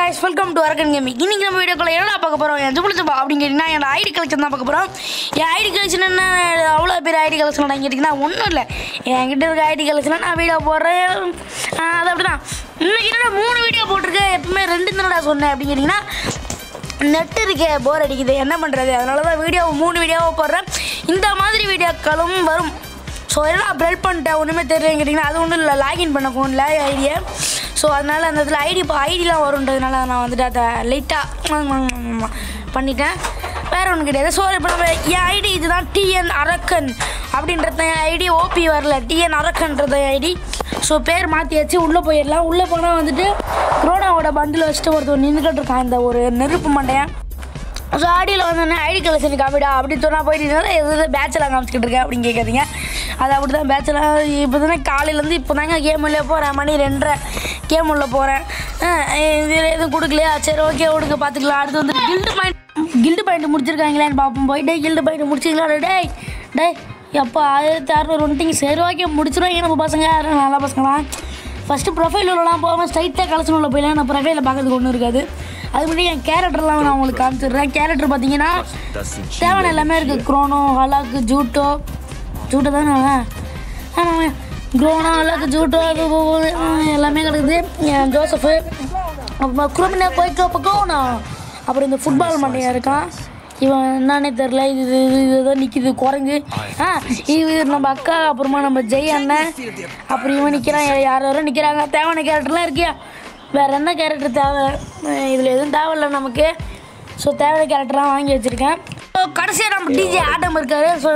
guys welcome to Arakkan gaming இன்னைக்கு நம்ம வீடியோக்குள்ள என்ன பார்க்க போகிறோம் என் ஜுபுள் ஜுபா அப்படின்னு கேட்டிங்கன்னா என்னோட ஐடி கலெக்ஷன் தான் பார்க்க போகிறோம் என் ஐடி கலெக்ஷன் என்ன அவ்வளோ பெரிய ஐடி கலெக்ஷன் கேட்டிங்கன்னா ஒன்றும் இல்லை என்கிட்ட இருக்க ஐடி கலெக்ஷனில் நான் வீடியோ போடுறேன் ஆஹ் அது அப்படி தான் இன்னைக்கு என்னடா மூணு வீடியோ போட்டிருக்கேன் எப்பவுமே ரெண்டு தானடா சொன்னேன் அப்படின்னு கேட்டிங்கன்னா நெட் இருக்கே போர் அடிக்குது என்ன பண்ணுறது அதனால தான் வீடியோ மூணு வீடியோவாக போடுறேன் இந்த மாதிரி வீடியோக்களும் வரும் ஸோ எல்லாம் அப்டேட் பண்ணிட்டேன் ஒன்றுமே தெரியலன்னு கேட்டிங்கன்னா அது ஒன்றும் இல்லை லாகின் பண்ண ஃபோனில் ஐடியை ஸோ அதனால் அந்த இடத்துல ஐடி இப்போ ஐடிலாம் வருன்றதுனால நான் வந்துட்டு அதை லைட்டாக பண்ணிட்டேன் வேறு ஒன்றும் கிடையாது ஸோ இப்போ நம்ம என் ஐடி இதுதான் டிஎன் அரக்கன் அப்படின்றது என் ஐடி ஓபி வரல டிஎன் அரக்கன்றது ஐடி ஸோ பேர் மாற்றியாச்சு உள்ளே போயிடலாம் உள்ளே போனால் வந்துட்டு குரோனாவோட பண்டில் வச்சுட்டு ஒருத்தர் நின்றுக்கிட்டு இருக்கான் இந்த ஒரு நெருப்பு மண்டையன் ஸோ ஆடியில் வந்தோடனே ஐடி கலெக்ஷன் காமிடா அப்படின்னு சொன்னால் போயிட்டு எது பேச்செல்லாம் காமிச்சிக்கிட்டு இருக்கேன் அப்படின்னு கேட்காதீங்க அது அப்படி தான் பேச்செல்லாம் இப்போ தானே காலையிலேருந்து இப்போ தாங்க கேம் உள்ளே போகிறேன் மணி ரெண்டரை கேம் உள்ளே போகிறேன் இதில் எதுவும் கொடுக்கலையா சரி ஓகே விடுங்க பார்த்துக்கலாம் அடுத்து வந்து கில்டு பாயிண்ட் கில்டு பாயிண்ட் முடிச்சிருக்காங்களான்னு பார்ப்போம் போயிட்டு கில்டு பாயிண்ட் முடிச்சிங்களா டேய் டேய் எப்போ ஆயிரத்தி அறுநூறு வந்துட்டிங்க சரி ஓகே முடிச்சிருவாங்க நம்ம பசங்க யாரும் நல்ல பசங்களாம் ஃபஸ்ட்டு ப்ரொஃபைல் உள்ளலாம் போகாமல் ஸ்ட்ரைட்டாக கலெக்ஷன் உள்ள போயிடலாம் நான் ப்ரொஃபைலில் பார்க்கறதுக்கு ஒன்றும் இருக்காது அது முன்னாடி என் கேரக்டர்லாம் நான் உங்களுக்கு காமிச்சிடுறேன் கேரக்டர் பார்த்தீங்கன்னா தேவையான எல்லாமே இருக்குது க்ரோனோ ஹலாக்கு ஜூட்டோ ஜூட்டோ தானே அவன் ஆமாம் க்ரோனோ ஹலாக்கு ஜூட்டோ அது இது, ஆ, எல்லாமே கிடக்குது என் ஜோசஃபு அப்புறம் குரோமினா போய்க்கோ பக்கோனா அப்புறம் இந்த ஃபுட்பால் மண்டையாக இருக்கான் இவன் என்னன்னே தெரில இது இது இது இதுதான் நிற்கிது குரங்கு ஆ இது நம்ம அக்கா அப்புறமா நம்ம ஜெய் அண்ணன் அப்புறம் இவன் நிற்கிறான் யார் யாரோ நிற்கிறாங்க தேவையான கேரக்டர்லாம் இருக்கியா வேறு என்ன கேரக்டர் தேவை இதில் எதுவும் தேவையில்லை நமக்கு ஸோ தேவையான கேரக்டர்லாம் வாங்கி வச்சுருக்கேன் ஸோ கடைசியாக நம்ம டிஜே ஆட்டம் இருக்காரு ஸோ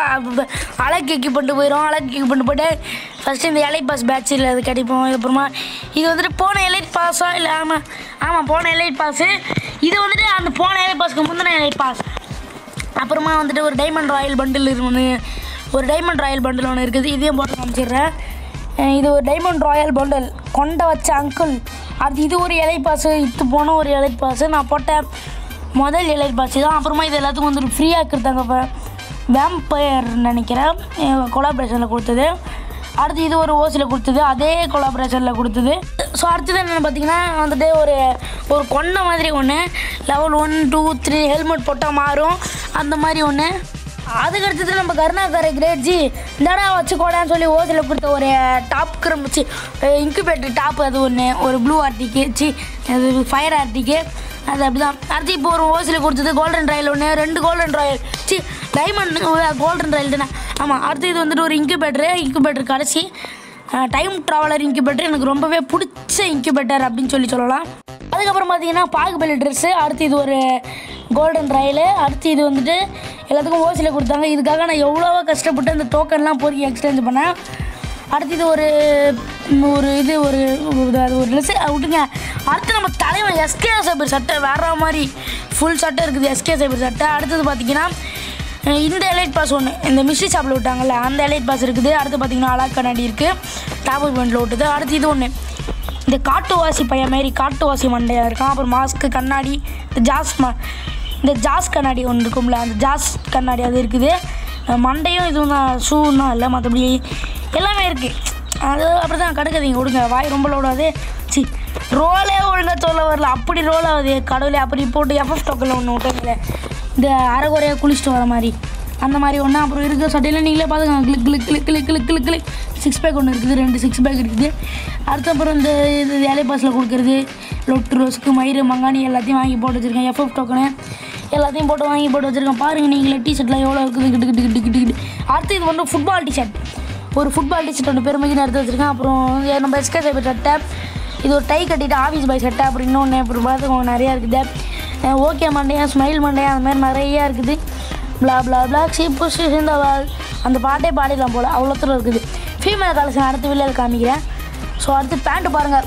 அழகு எக்கி பண்ணிட்டு போயிடும் அழகு எக்கி பண்ணிட்டு போயிட்டு ஃபஸ்ட்டு இந்த எலைட் பாஸ் பேட்சில் அது கிடைப்போம் அப்புறமா இது வந்துட்டு போன எலைட் பாஸா இல்லை ஆமாம் ஆமாம் போன எலைட் பாஸு இது வந்துட்டு அந்த போன எலைட் பாஸ்க்கு முந்தின எலைட் பாஸ் அப்புறமா வந்துட்டு ஒரு டைமண்ட் ராயல் பண்டில் ஒன்று ஒரு டைமண்ட் ராயல் பண்டில் ஒன்று இருக்குது இதையும் போட்டு காமிச்சிடுறேன் அஹ் இது ஒரு டைமண்ட் ராயல் பண்டில் கொண்ட வச்ச அங்கிள் அது இது ஒரு இலை பாஸு இது போன ஒரு இலை பாஸு நான் போட்ட முதல் இலை பாஸ் தான் அப்புறமா இது எல்லாத்துக்கும் வந்துட்டு ஃப்ரீயாக கொடுத்தாங்க இப்போ வேம்பயர் நினைக்கிறேன் கொலாபரேஷனில் கொடுத்தது அடுத்து இது ஒரு ஓசியில் கொடுத்தது அதே கொலாபரேஷனில் கொடுத்தது ஸோ அடுத்தது என்னென்னு பார்த்தீங்கன்னா வந்துட்டு ஒரு ஒரு கொண்டை மாதிரி ஒன்று level one two three helmet போட்டால் மாறும் அந்த மாதிரி ஒன்று அதுக்கு அடுத்தது நம்ம கருணாகரை கிரேட் ஜி இந்தடா வச்சுக்கோடான்னு சொல்லி ஓசியில் கொடுத்த ஒரு டாப் கிரம் வச்சு இன்குபேட்டர் டாப் அது ஒன்று ஒரு ப்ளூ ஆர்டிக்கு சி அது ஃபயர் ஆர்டிக்கு அது அப்படிதான் அடுத்து இப்போ ஒரு ஓசியில் கொடுத்தது கோல்டன் ராயல் ஒன்று ரெண்டு golden royal C diamond golden royal தானே ஆமாம் அடுத்து இது வந்துட்டு ஒரு இன்குபேட்டரு இன்குபேட்டர் கடைசி டைம் ட்ராவலர் இன்குபேட்டர் எனக்கு ரொம்பவே பிடிச்ச இன்குபேட்டர் அப்படின்னு சொல்லி சொல்லலாம் அதுக்கப்புறம் பார்த்தீங்கன்னா பாகுபலி ட்ரெஸ்ஸு அடுத்து இது ஒரு கோல்டன் ராயலு அடுத்து இது வந்துட்டு எல்லாத்துக்கும் ஓசியில் கொடுத்தாங்க இதுக்காக நான் எவ்வளோவோ கஷ்டப்பட்டு அந்த டோக்கன்லாம் பொறுக்கி எக்ஸ்சேஞ்ச் பண்ணேன் அடுத்து இது ஒரு ஒரு இது ஒரு ஒரு அது ஒரு ட்ரெஸ்ஸு விட்டுங்க அடுத்து நம்ம தலைவன் எஸ்கே சைபர் சட்டை வேற மாதிரி ஃபுல் சட்டை இருக்குது எஸ்கே சைபர் சட்டை அடுத்தது பார்த்தீங்கன்னா அஹ் இந்த எலைட் பாஸ் ஒன்று இந்த மிஸ்ட்ரி ஷாப்பில் விட்டாங்கல்ல அந்த எலைட் பாஸ் இருக்குது அடுத்து பார்த்தீங்கன்னா அலா கண்ணாடி இருக்குது டாப் பாயிண்டில் விட்டுது அடுத்து இது ஒன்று இந்த காட்டுவாசி பையன் மாரி காட்டுவாசி மண்டையாக இருக்கான் அப்புறம் மாஸ்க்கு கண்ணாடி இந்த ஜாஸ் ம இந்த ஜாஸ் கண்ணாடி ஒன்று இருக்கும்ல அந்த ஜாஸ் கண்ணாடி அது இருக்குது அஹ் மண்டையும் இதுவும் தான் ஷூவும் தான் இல்லை மற்றபடி எல்லாமே இருக்குது அது அப்படி தான் கடுக்காதீங்க விடுங்க வாய் ரொம்ப லோடாது சி ரோலே ஒழுங்காக சொல்ல வரல அப்படி ரோல் ஆகுது கடவுளே அப்படி போட்டு எஃப்எஃப் டோக்கனில் ஒன்று விட்டாங்களே இந்த அரைகுறையாக குளிச்சுட்டு வர மாதிரி அந்த மாதிரி ஒன்று அப்புறம் இருக்கிற சட்டையில் நீங்களே பார்த்துக்கோங்க click click click click click click click six pack ஒன்று இருக்குது ரெண்டு சிக்ஸ் பேக் இருக்குது அடுத்து அப்புறம் இந்த இது வேலை பாஸில் கொடுக்குறது லொட்டு ரோஸுக்கு மயிறு மங்கானி எல்லாத்தையும் வாங்கி போட்டு வச்சுருக்கேன் எஃப்எஃப் டோக்கனு எல்லாத்தையும் போட்டு வாங்கி போட்டு வச்சுருக்கேன் பாருங்கள் நீங்களே டிஷர்ட்லாம் எவ்வளோ இருக்குது கிட்டு கிட்டு கிட்டு கிட்டு கிட்டு அடுத்து இது வந்து ஃபுட்பால் டிஷர்ட் ஒரு ஃபுட்பால் டிஷர்ட் ஒன்று பெருமைக்கு எடுத்து வச்சுருக்கேன் அப்புறம் இது நம்ம எஸ்கே சைபர் சட்டை இது ஒரு டை கட்டிட்டு ஆஃபீஸ் பாய் சட்டை அப்புறம் இன்னொன்று அப்புறம் பார்த்துக்கோங்க நிறையா இருக்குது ஓகே மண்டையா ஸ்மைல் மண்டையா அந்த மாதிரி நிறையா இருக்குது பிளா பிளா பிளா சீப்பு சிந்தாவால் அந்த பாட்டே பாடிடலாம் போல் அவ்வளோத்துல இருக்குது ஃபீமேல் கலெக்ஷன் அடுத்த வீடியோவில் காமிக்கிறேன் ஸோ அடுத்து பேண்ட்டு பாருங்கள்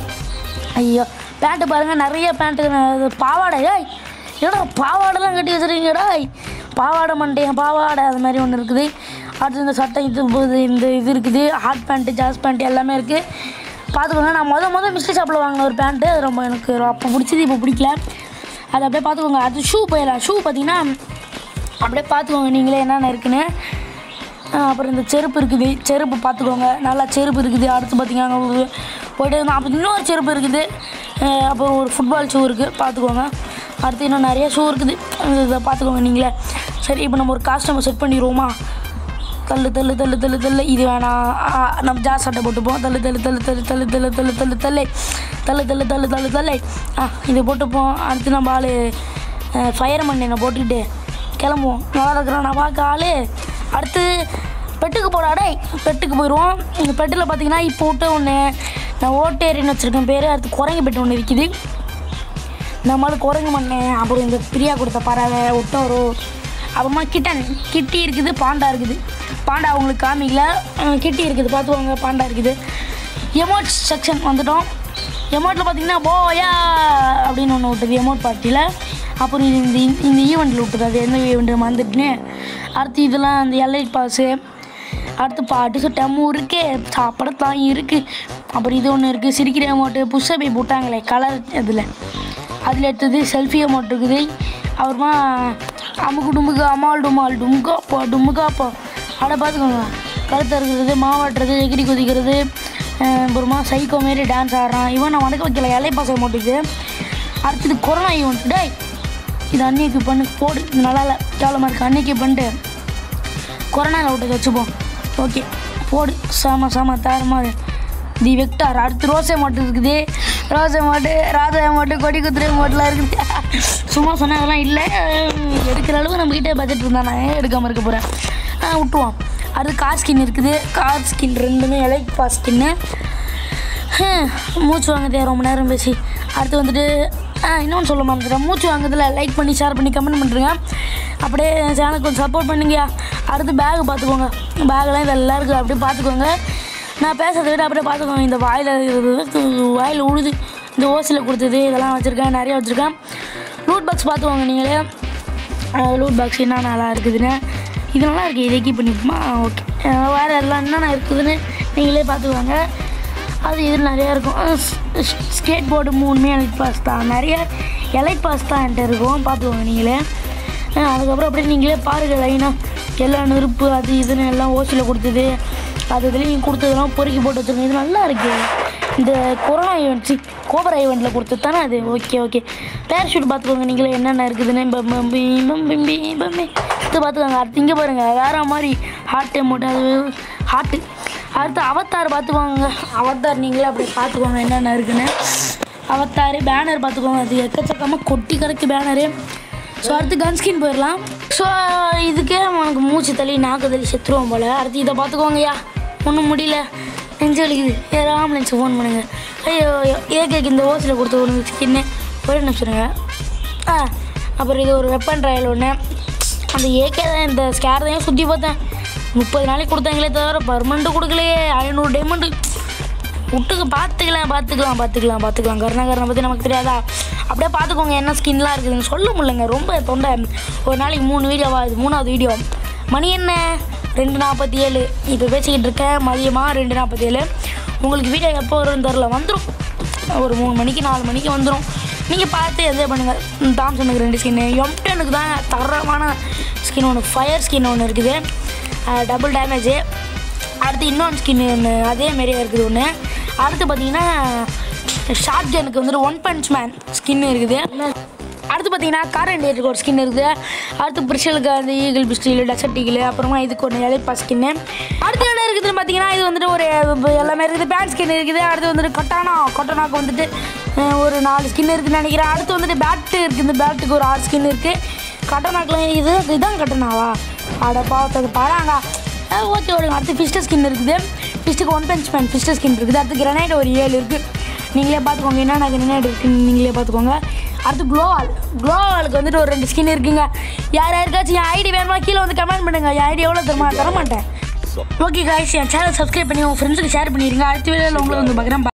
ஐயோ பேண்ட்டு பாருங்கள் நிறைய பேண்ட்டு பாவாடை ஏய் ஏடா பாவாடைலாம் கட்டி வச்சுருக்கீங்கடா பாவாடை மண்டையன் பாவாடை அது மாதிரி ஒன்று இருக்குது அடுத்து இந்த சட்டை இது போகுது இந்த இது இருக்குது ஹாட் பேண்ட்டு ஜாஸ் பேண்ட்டு எல்லாமே இருக்குது பார்த்துக்கோங்க நான் மொதல் மொதல் மிஸ்டர் ஷாப்பில் வாங்கின ஒரு பேண்ட்டு அது ரொம்ப எனக்கு அப்போ பிடிச்சது இப்போ பிடிக்கல அதை அப்படியே பார்த்துக்கோங்க அது ஷூ போயிடலாம் ஷூ பார்த்தீங்கன்னா அப்படியே பார்த்துக்கோங்க நீங்களே என்னென்ன இருக்குன்னு ஆ, அப்புறம் இந்த செருப்பு இருக்குது செருப்பு பார்த்துக்கோங்க நல்லா செருப்பு இருக்குது அடுத்து பார்த்தீங்கன்னா ஒரு போயிட்டு இருந்தோம் அப்போ இன்னொரு செருப்பு இருக்குது அஹ் அப்புறம் ஒரு ஃபுட்பால் ஷூ இருக்குது பார்த்துக்கோங்க அடுத்து இன்னும் நிறைய ஷூ இருக்குது இதை பார்த்துக்கோங்க நீங்களே சரி இப்போ நம்ம ஒரு காஸ்டமர் செட் பண்ணிடுவோமா தள்ளு தள்ளு தள்ளு தள்ளு தள்ளு இது வேணாம் ஆ, நம்ம ஜா சட்டை போட்டுப்போம் தள்ளு தள்ளு தள்ளு தள்ளு தள்ளு தள்ளு தள்ளு தள்ளு தள்ளு தள்ளு தள்ளு தள்ளு தள்ளு தள்ளு ஆ இது போட்டுப்போம் அடுத்து நம்ம ஆள் ஃபயர்மேன் என்ன போட்டுக்கிட்டு கிளம்புவோம் நல்லா இருக்கிறோம் நான் பார்க்க ஆள் அடுத்து பெட்டுக்கு போடா டேய் பெட்டுக்கு போயிடுவோம் இந்த பெட்டில் பார்த்தீங்கன்னா இப்போ விட்டு ஒன்று நான் ஓட்டேரின்னு வச்சுருக்கேன் பேர் அடுத்து குரங்கு பெட்டு ஒன்று விற்கிது நம்மளும் குரங்கு மண்ணு அப்புறம் இந்த பிரியா கொடுத்த பறவை ஒட்டோரோ அப்புறமா கிட்டன் கிட்டி இருக்குது பாண்டா இருக்குது பாண்டா அவங்களுக்கு காமிக்கல அஹ் கிட்டி இருக்குது பார்த்துக்கோங்க பாண்டா இருக்குது எமோட் செக்ஷன் வந்துட்டோம் எமோட்டில் பார்த்தீங்கன்னா போயா அப்படின்னு ஒன்று விட்டது எமோட் பார்ட்டியில் அப்புறம் இது இந்த இந்த ஈவெண்ட்டில் விட்டது அது எந்த ஈவெண்ட்டு மறந்துட்டுன்னு அடுத்து இதெல்லாம் அந்த எல்ஐட் பாஸு அடுத்து பாட்டு சுட்டமு இருக்கு சாப்பிடத்தான் இருக்குது அப்புறம் இது ஒன்று இருக்குது சிரிக்கிற அமௌண்ட்டு புஷ்ஷபை போட்டாங்களே கலர் இதில் அதில் எடுத்தது செல்ஃபி அமௌண்ட் இருக்குது அப்புறமா அமுக்கு டுமுக்கு அமால் டுமால் டுமுகாப்பா டுமுகாப்பா அதை பார்த்துக்கோங்க கழுத்து இருக்கிறது மாவாட்டுறது எகிரி குதிக்கிறது அஹ் அப்புறமா சைக்கோ மாரி டான்ஸ் ஆடுறான் இவன் நான் வணக்க வைக்கல இலை பாசை மாட்டுக்கு அடுத்தது கொரோனா ஈவெண்ட் டேய் இது அன்னைக்கு பண்ணு போடு இது நல்லா இல்லை கேவலமாக இருக்குது அன்னைக்கு பண்ணிட்டு கொரோனா விட்டு வச்சுப்போம் ஓகே போடு சாம சாம தாரமா தி வெக்டார் அடுத்து ரோசை மாட்டு இருக்குது ரோசை மாட்டு ராஜா மாட்டு கொடி குதிரை மாட்டுலாம் இருக்குது சும்மா சொன்னா அதெல்லாம் இல்லை எடுக்கிற அளவு நம்மக்கிட்ட பட்ஜெட் இருந்தா நான் ஏன் எடுக்காமல் இருக்க போகிறேன் விட்டுருவோம் அடுத்து கார் ஸ்கின் இருக்குது கார் ஸ்கின் ரெண்டுமே எலைட் பாஸ் ஸ்கின்னு ஹம், மூச்சு வாங்குதே ரொம்ப நேரம் பேசி அடுத்து வந்துட்டு ஆ இன்னொன்று சொல்ல மறந்துட்டேன் மூச்சு வாங்குறதுல லைக் பண்ணி ஷேர் பண்ணி கமெண்ட் பண்ணுறேங்க அப்படியே சேனலுக்கு கொஞ்சம் சப்போர்ட் பண்ணுங்கயா அடுத்து பேக் பார்த்துக்கோங்க பேக்கெல்லாம் இதெல்லாம் இருக்குது அப்படியே பார்த்துக்கோங்க நான் பேசுறதை விட அப்படியே பார்த்துக்கோங்க இந்த வாயில் இருக்கிறது வாயில் உழுது இந்த ஓசியில் கொடுத்தது இதெல்லாம் வச்சுருக்கேன் நிறைய வச்சுருக்கேன் லூட் பாக்ஸ் பார்த்துக்கோங்க நீங்களே லூட் பாக்ஸ் என்ன நல்லா இருக்குதுன்னு இது நல்லா இருக்குது இதை கீப் பண்ணிப்போமா ஓகே வேறு எல்லாம் என்னென்ன இருக்குதுன்னு நீங்களே பார்த்துக்கோங்க அது இது நிறையா இருக்கும் ஸ்கேட் போர்டு மூணுமே எலைட் பாஸ் தான் நிறைய எலைட் பாஸ் தான் என்கிட்ட இருக்கும் பார்த்துக்கோங்க நீங்களே அஹ் அதுக்கப்புறம் அப்படியே நீங்களே பாருங்கள் லைனாக எல்லா நெருப்பு அது இதுன்னு எல்லாம் ஓசியில் கொடுத்தது அது இதுலேயும் கொடுத்ததெல்லாம் பொறுக்கி போட்டு வச்சுருங்க இது நல்லா இருக்குது இந்த கொரோனா ஈவெண்ட் சி கோபரா ஈவெண்ட்டில் கொடுத்தது தானே அது ஓகே ஓகே பேராஷூட் பார்த்துக்கோங்க நீங்களே என்னென்ன இருக்குதுன்னு பம்பி பம்பி பம்பி இது பார்த்துக்கோங்க அடுத்து இங்கே பாருங்கள் வேறு மாதிரி ஹார்ட் அமௌண்ட் அது ஹார்ட்டு அடுத்து அவத்தார் பார்த்துக்கோங்க அவத்தார் நீங்களே அப்படி பார்த்துக்கோங்க என்னென்ன இருக்குன்னு அவத்தார் பேனர் பார்த்துக்கோங்க அது எக்கச்சக்கமாக கொட்டி கிடக்கு பேனரு ஸோ அடுத்து கன்ஸ்கின் போயிடலாம் ஸோ இதுக்கே உனக்கு மூச்சு தள்ளி நாக்கு தள்ளி செத்துருவோம் போல் அடுத்து இதை பார்த்துக்கோங்கய்யா ஒன்றும் முடியல நெஞ்சு வலிக்குது ஏ ஆம்புலன்ஸுக்கு ஃபோன் பண்ணுங்க ஐயோ ஐயோ ஏகேக்கு இந்த ஓசியில் கொடுத்த ஒரு ஸ்கின்னு ஒரு நிமிஷங்க ஆ அப்புறம் இது ஒரு வெப்பன் ட்ரையல் ஒன்று அந்த ஏகே தான் இந்த ஸ்கேர் தான் சுற்றி பார்த்தேன் முப்பது நாளைக்கு கொடுத்தாங்களே தவிர பர்மனெண்ட்டு கொடுக்கலையே ஐநூறு டைமண்டு விட்டுக்கு பார்த்துக்கலாம் பார்த்துக்கலாம் பார்த்துக்கலாம் பார்த்துக்கலாம் கருணாகரனை பற்றி நமக்கு தெரியாதா அப்படியே பார்த்துக்கோங்க என்ன ஸ்கின்லாம் இருக்குதுன்னு சொல்ல முடியலங்க ரொம்ப தொண்டை ஒரு நாளைக்கு மூணு வீடியோவா இது மூணாவது வீடியோ மணி என்ன ரெண்டு நாற்பத்தி ஏழு இப்போ பேசிக்கிட்டு இருக்கேன் மதியமாக ரெண்டு நாற்பத்தி ஏழு உங்களுக்கு வீடியோ எப்போ வரும்னு தெரில வந்துடும் ஒரு மூணு மணிக்கு நாலு மணிக்கு வந்துடும் நீங்கள் பார்த்து என்ஜாய் பண்ணுங்கள் தாம்சனுக்கு ரெண்டு ஸ்கின்னு எம்டனுக்கு தான் தரமான ஸ்கின் ஒன்று ஃபயர் ஸ்கின் ஒன்று இருக்குது டபுள் டேமேஜு அடுத்து இன்னொன்று ஸ்கின் ஒன்று அதே மாதிரியே இருக்குது ஒன்று அடுத்து பார்த்தீங்கன்னா ஷார்ட் கனுக்கு வந்துட்டு ஒன் பஞ்ச் மேன் ஸ்கின் இருக்குது அடுத்து பார்த்தீங்கன்னா கார் இண்டியருக்கு ஒரு ஸ்கின் இருக்குது அடுத்து பிரிஷலுக்கு அந்த ஈகிள் பிஸ்டில் டசர்ட் ஈகிள் அப்புறமா இதுக்கு ஒன்று இலைப்பா ஸ்கின்னு அடுத்து என்ன இருக்குதுன்னு பார்த்தீங்கன்னா இது வந்துட்டு ஒரு இப்ப எல்லாமே இருக்குது பேண்ட் ஸ்கின் இருக்குது அடுத்து வந்துட்டு கட்டானா கட்டானாக்கு வந்துட்டு அஹ், ஒரு நாலு ஸ்கின் இருக்குதுன்னு நினைக்கிறேன் அடுத்து வந்துட்டு பேட்டு இருக்குது இந்த பேட்டுக்கு ஒரு ஆறு ஸ்கின் இருக்குது கட்டனாக்கெலாம் இது இதுதான் கட்டனாவா அட பாவத்தது பாராங்க ஓகே விடுங்க அடுத்து ஃபிஸ்டர் ஸ்கின் இருக்குது ஃபிஸ்ட்டுக்கு ஒன் பெஞ்ச் பேன் ஃபிஸ்டர் ஸ்கின் இருக்குது அடுத்து கிரனைட் ஒரு ஏழு இருக்குது நீங்களே பார்த்துக்கோங்க என்னென்ன கிரனைட் இருக்குன்னு நீங்களே பார்த்துக்கோங்க அடுத்து க்ளோவால் க்ளோவாலுக்கு வந்துட்டு ஒரு ரெண்டு ஸ்கின் இருக்குங்க யார் யாருக்காச்சும் என் ஐடி வேணுமா கீழே வந்து கமெண்ட் பண்ணுங்க என் ஐடி எவ்வளோ தருமா தர மாட்டேன் ஓகே காய்ஸ் என் சேனல் சப்ஸ்கிரைப் பண்ணி உங்கள் ஃப்ரெண்ட்ஸுக்கு ஷேர் பண்ணிடுங்க அடுத்த வீடியோவில் உங்களை வந்து பார்க்குறேன்